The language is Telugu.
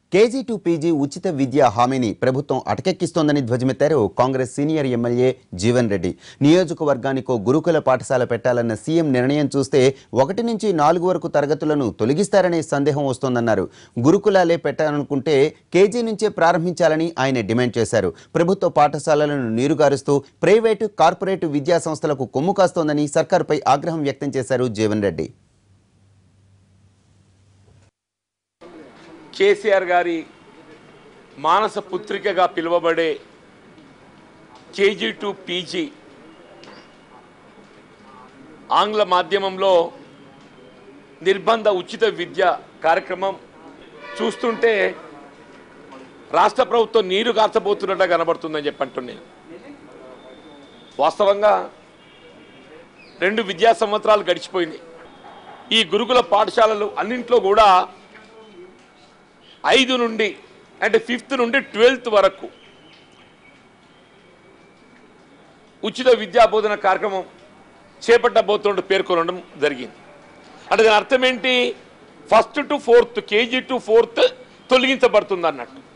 కేజీ టు పీజీ ఉచిత విద్యా హామీని ప్రభుత్వం అటకెక్కిస్తోందని ధ్వజమెత్తారు Congress senior MLA Jeevan Reddy నియోజకవర్గానికో గురుకుల పాఠశాల పెట్టాలన్న సీఎం నిర్ణయం చూస్తే ఒకటి నుంచి నాలుగు వరకు తరగతులను తొలగిస్తారనే సందేహం వస్తోందన్నారు గురుకులాలే పెట్టాలనుకుంటే కేజీ నుంచే ప్రారంభించాలని ఆయన డిమాండ్ చేశారు ప్రభుత్వ పాఠశాలలను నీరుగారుస్తూ ప్రైవేటు కార్పొరేటు విద్యా సంస్థలకు కొమ్ము కాస్తోందని సర్కారుపై ఆగ్రహం వ్యక్తం చేశారు జీవన్ రెడ్డి కేసీఆర్ గారి మానస పుత్రికగా పిలువబడే కేజీ టు పీజీ ఆంగ్ల మాధ్యమంలో నిర్బంధ ఉచిత విద్య కార్యక్రమం చూస్తుంటే రాష్ట్ర ప్రభుత్వం నీరు కార్చబోతున్నట్టు కనబడుతుందని చెప్పి అంటున్నాను వాస్తవంగా రెండు విద్యా సంవత్సరాలు గడిచిపోయినాయి ఈ గురుకుల పాఠశాలలు అన్నింట్లో కూడా ఐదు నుండి అంటే ఫిఫ్త్ నుండి ట్వెల్త్ వరకు ఉచిత విద్యా బోధన కార్యక్రమం చేపట్టబోతున్నట్టు పేర్కొనడం జరిగింది అంటే దాని అర్థం ఏంటి first to fourth KG to fourth తొలగించబడుతుంది అన్నట్టు